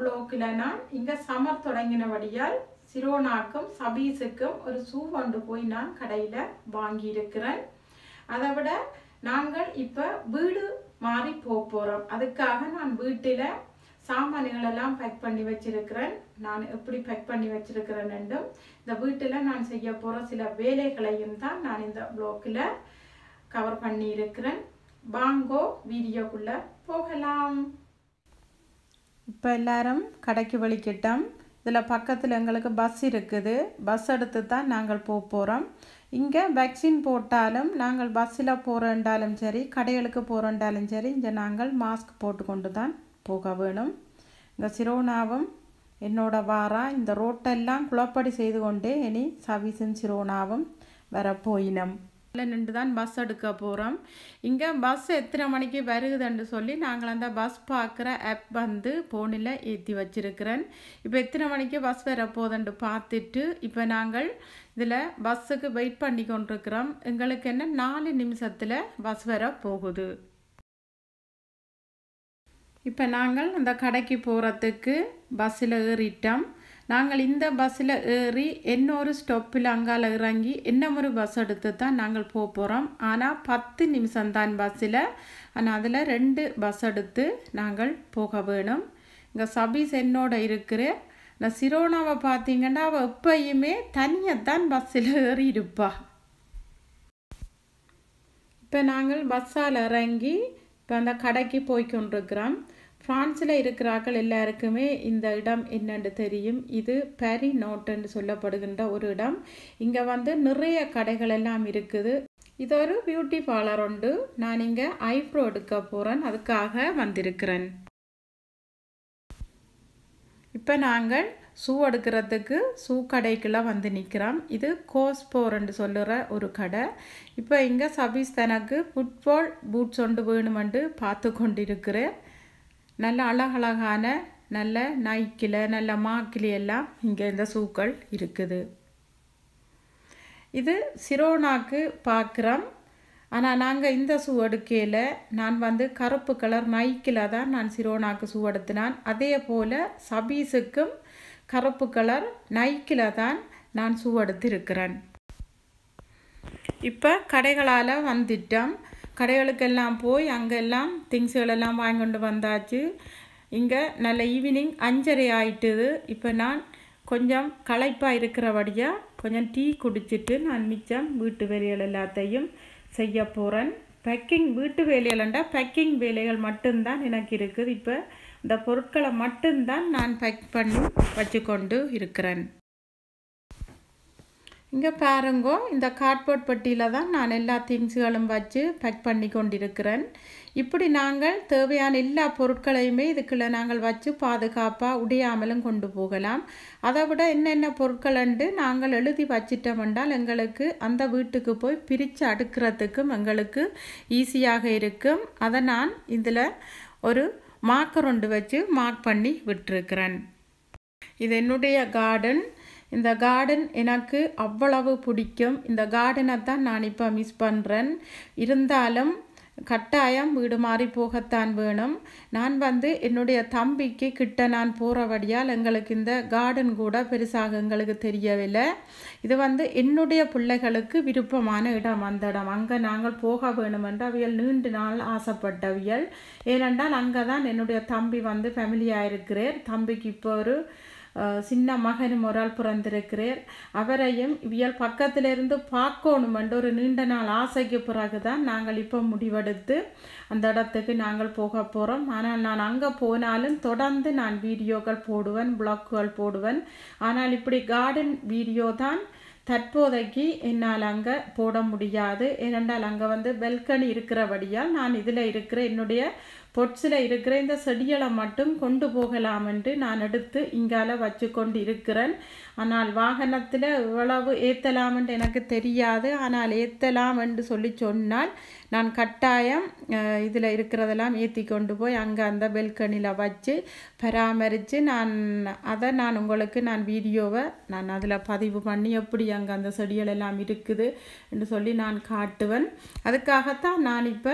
பிளாக்கில் நான் இங்கே சமர் தொடங்கினபடியால் சிரோனாக்கும் சபீஸுக்கும் ஒரு ஷூ கொண்டு போய் நான் கடையில் வாங்கியிருக்கிறேன் அதை விட நாங்கள் இப்போ வீடு மாறி போக போகிறோம் அதுக்காக நான் வீட்டில் சாமான்கள் எல்லாம் பேக் பண்ணி வச்சிருக்கிறேன் நான் எப்படி பேக் பண்ணி வச்சிருக்கிறேன் என்றும் இந்த வீட்டில் நான் செய்ய போகிற சில வேலைகளையும் தான் நான் இந்த ப்ளாக்கில் கவர் பண்ணி இருக்கிறேன் வாங்கோ வீடியோக்குள்ளே போகலாம் இப்போ எல்லாரும் கடைக்கு வலிக்கிட்டோம் இதில் பக்கத்தில் எங்களுக்கு பஸ் இருக்குது பஸ் எடுத்து தான் நாங்கள் போக போகிறோம் இங்கே வேக்சின் போட்டாலும் நாங்கள் பஸ்ஸில் போகிறோண்டாலும் சரி கடைகளுக்கு போகிறோண்டாலும் சரி இங்கே நாங்கள் மாஸ்க் போட்டு கொண்டு தான் போக வேணும் இங்கே சிரோனாவும் என்னோட வாரா இந்த ரோட்டெல்லாம் குளப்படி செய்து கொண்டே இனி சவிசும் சிரோனாவும் வர போயினோம் நின்று தான் பஸ் எடுக்க போகிறோம் இங்கே பஸ் எத்தனை மணிக்கு வருகுதுன்னு சொல்லி நாங்கள் அந்த பஸ் பார்க்குற ஆப் வந்து ஃபோனில் ஏற்றி வச்சிருக்கிறேன் இப்போ எத்தனை மணிக்கு பஸ் வர போகுதுன்னு பார்த்துட்டு இப்போ நாங்கள் இதில் பஸ்ஸுக்கு வெயிட் பண்ணி கொண்டிருக்கிறோம் எங்களுக்கு என்ன நாலு நிமிஷத்தில் பஸ் வர போகுது இப்போ நாங்கள் அந்த கடைக்கு போகிறதுக்கு பஸ்ஸில் ஏறிட்டோம் நாங்கள் இந்த பஸ்ஸில் ஏறி இன்னொரு ஸ்டாப்பில் அங்கால இறங்கி இன்னும் ஒரு பஸ் எடுத்து தான் நாங்கள் போக போகிறோம் ஆனால் பத்து நிமிஷம்தான் பஸ்ஸில் ஆனால் அதில் ரெண்டு பஸ் எடுத்து நாங்கள் போக வேணும் இங்கே சபீஸ் என்னோட இருக்கிற இந்த சிரோனாவை பார்த்தீங்கன்னா அவள் எப்பயுமே தனியத்தான் பஸ்ஸில் ஏறி இருப்பா இப்போ நாங்கள் பஸ்ஸால் இறங்கி இப்போ அந்த கடைக்கு போய் கொண்டிருக்கிறோம் ஃப்ரான்ஸில் இருக்கிறார்கள் எல்லாருக்குமே இந்த இடம் என்னென்று தெரியும் இது பெரி நோட்டுன்னு சொல்லப்படுகின்ற ஒரு இடம் இங்கே வந்து நிறைய கடைகள் எல்லாம் இருக்குது இது ஒரு பியூட்டி பார்லர் உண்டு நான் இங்கே ஐப்ரோ எடுக்க போகிறேன் அதுக்காக வந்திருக்கிறேன் இப்போ நாங்கள் ஷூ எடுக்கிறதுக்கு ஷூ கடைக்குள்ளே வந்து நிற்கிறோம் இது கோஸ்போர்ன்னு சொல்லுற ஒரு கடை இப்போ இங்கே சபீஸ் தனக்கு ஃபுட்பால் பூட்ஸ் ஒன்று வேணுமென்று பார்த்து கொண்டிருக்கிறேன் நல்ல அழகழகான நல்ல நைக்கில் நல்ல மாக்கிலி எல்லாம் இங்கே இந்த ஷூக்கள் இருக்குது இது சிரோனாக்கு பார்க்குறோம் ஆனால் நாங்கள் இந்த ஷூ எடுக்கையில் நான் வந்து கருப்பு கலர் நைக்கில் தான் நான் சிரோனாக்கு ஷூ எடுத்தினான் அதே போல் சபீஸுக்கும் கருப்பு கலர் நைக்கில் தான் நான் ஷூ எடுத்திருக்கிறேன் இப்போ கடைகளால் வந்துட்டோம் கடைகளுக்கெல்லாம் போய் அங்கெல்லாம் திங்ஸுகளெல்லாம் வாங்கி கொண்டு வந்தாச்சு இங்கே நல்ல ஈவினிங் அஞ்சரை ஆயிட்டுது இப்போ நான் கொஞ்சம் களைப்பாக இருக்கிறபடியாக கொஞ்சம் டீ குடிச்சிட்டு நான் மிச்சம் வீட்டு வேலைகள் எல்லாத்தையும் செய்ய போகிறேன் பேக்கிங் வீட்டு வேலைகள்ண்டா பேக்கிங் வேலைகள் மட்டும்தான் எனக்கு இருக்குது இப்போ இந்த பொருட்களை மட்டும்தான் நான் பேக் பண்ணி வச்சுக்கொண்டு இருக்கிறேன் இங்கே பாருங்கோ இந்த கார்ட்போர்ட் பெட்டியில் தான் நான் எல்லா திங்ஸுகளும் வச்சு பேக் பண்ணி கொண்டிருக்கிறேன் இப்படி நாங்கள் தேவையான எல்லா பொருட்களையுமே இதுக்குள்ளே நாங்கள் வச்சு பாதுகாப்பாக உடையாமலும் கொண்டு போகலாம் அதை விட என்னென்ன பொருட்களண்டு நாங்கள் எழுதி வச்சிட்டோம் என்றால் எங்களுக்கு அந்த வீட்டுக்கு போய் பிரித்து அடுக்கிறதுக்கும் எங்களுக்கு ஈஸியாக இருக்கும் அதை நான் இதில் ஒரு மார்க்கர் ஒன்று வச்சு மார்க் பண்ணி விட்டுருக்கிறேன் இது என்னுடைய கார்டன் இந்த கார்டன் எனக்கு அவ்வளவு பிடிக்கும் இந்த கார்டனை தான் நான் இப்போ மிஸ் பண்ணுறேன் இருந்தாலும் கட்டாயம் வீடு மாறி போகத்தான் வேணும் நான் வந்து என்னுடைய தம்பிக்கு கிட்ட நான் போகிறபடியால் எங்களுக்கு இந்த கார்டன் கூட பெருசாக எங்களுக்கு தெரியவில்லை இது வந்து என்னுடைய பிள்ளைகளுக்கு விருப்பமான இடம் அந்த இடம் அங்கே நாங்கள் போக வேணும் என்று அவியல் நீண்ட நாள் ஆசைப்பட்டவியல் ஏனென்றால் அங்கே தான் என்னுடைய தம்பி வந்து ஃபேமிலியாக இருக்கிறார் தம்பிக்கு இப்போ ஒரு சின்ன மகனும் ஒரு ஆள் பிறந்திருக்கிறார் அவரையும் இவியல் பக்கத்திலிருந்து பார்க்கணும் என்ற ஒரு நீண்ட நாள் ஆசைக்கு பிறகு தான் நாங்கள் இப்போ முடிவெடுத்து அந்த இடத்துக்கு நாங்கள் போக போகிறோம் ஆனால் நான் அங்கே போனாலும் தொடர்ந்து நான் வீடியோக்கள் போடுவேன் பிளாக்குகள் போடுவேன் ஆனால் இப்படி கார்டன் வீடியோ தான் தற்போதைக்கு என்னால் அங்கே போட முடியாது ஏனென்றால் அங்கே வந்து பெல்கனி இருக்கிறபடியால் நான் இதில் இருக்கிற என்னுடைய பொட்ஸில் இருக்கிற இந்த செடிகளை மட்டும் கொண்டு போகலாம் என்று நான் எடுத்து இங்கால வச்சு கொண்டு இருக்கிறேன் ஆனால் வாகனத்தில் இவ்வளவு ஏற்றலாம் என்று எனக்கு தெரியாது ஆனால் ஏற்றலாம் என்று சொல்லி சொன்னால் நான் கட்டாயம் இதில் இருக்கிறதெல்லாம் ஏற்றி கொண்டு போய் அங்கே அந்த பெல்கனியில் வச்சு பராமரித்து நான் அதை நான் உங்களுக்கு நான் வீடியோவை நான் அதில் பதிவு பண்ணி எப்படி அங்கே அந்த செடிகள் எல்லாம் இருக்குது என்று சொல்லி நான் காட்டுவேன் அதுக்காகத்தான் நான் இப்போ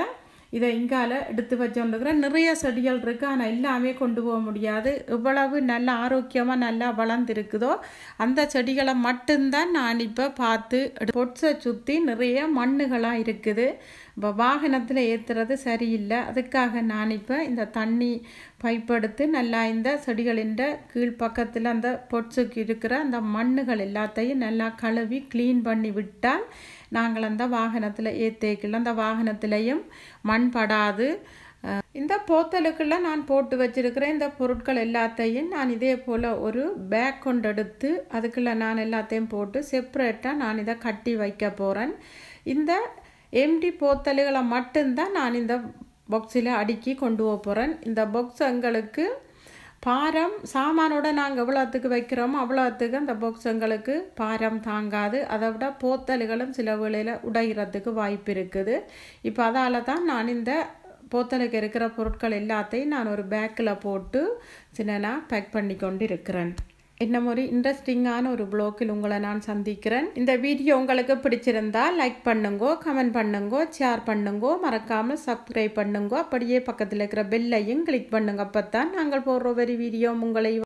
இதை இங்கால எடுத்து வச்சுருக்கிறேன் நிறைய செடிகள் இருக்குது ஆனால் எல்லாமே கொண்டு போக முடியாது இவ்வளவு நல்ல ஆரோக்கியமாக நல்லா வளர்ந்துருக்குதோ அந்த செடிகளை மட்டும்தான் நான் இப்போ பார்த்து பொட்ஸை சுற்றி நிறைய மண்ணுகளாக இருக்குது இப்போ வாகனத்தில் ஏற்றுறது சரியில்லை அதுக்காக நான் இப்போ இந்த தண்ணி பைப் எடுத்து நல்லா இந்த செடிகளின் கீழ் பக்கத்தில் அந்த பொட்ஸுக்கு இருக்கிற அந்த மண்ணுகள் எல்லாத்தையும் நல்லா கழுவி க்ளீன் பண்ணி விட்டால் நாங்கள் அந்த வாகனத்தில் ஏற்றேக்கில் அந்த வாகனத்திலையும் மண் படாது இந்த போத்தலுக்குள்ள நான் போட்டு வச்சிருக்கிறேன் இந்த பொருட்கள் எல்லாத்தையும் நான் இதே போல் ஒரு பேக் கொண்டு எடுத்து அதுக்குள்ளே நான் எல்லாத்தையும் போட்டு செப்பரேட்டாக நான் இதை கட்டி வைக்க போகிறேன் இந்த எம்டி போத்தல்களை மட்டும்தான் நான் இந்த பாக்ஸில் அடுக்கி கொண்டு போக போகிறேன் இந்த பாக்ஸ் எங்களுக்கு பாரம் சாமானோட நாங்கள் எவ்வளோத்துக்கு வைக்கிறோமோ அவ்வளோத்துக்கு அந்த பாக்ஸ் எங்களுக்கு பாரம் தாங்காது அதை விட போத்தல்களும் சில வேளையில் உடைகிறதுக்கு வாய்ப்பு இருக்குது இப்போ அதால் தான் நான் இந்த போத்தலுக்கு இருக்கிற பொருட்கள் எல்லாத்தையும் நான் ஒரு பேக்கில் போட்டு சின்னனாக பேக் பண்ணி கொண்டு இருக்கிறேன் இன்னும் ஒரு இன்ட்ரெஸ்டிங்கான ஒரு ப்ளாக்கில் உங்களை நான் சந்திக்கிறேன் இந்த வீடியோ உங்களுக்கு பிடிச்சிருந்தா லைக் பண்ணுங்கோ கமெண்ட் பண்ணுங்கோ ஷேர் பண்ணுங்கோ மறக்காமல் சப்ஸ்கிரைப் பண்ணுங்கோ அப்படியே பக்கத்தில் இருக்கிற பெல்லையும் கிளிக் பண்ணுங்க அப்போ தான் நாங்கள் போடுற ஒரு வீடியோ உங்களை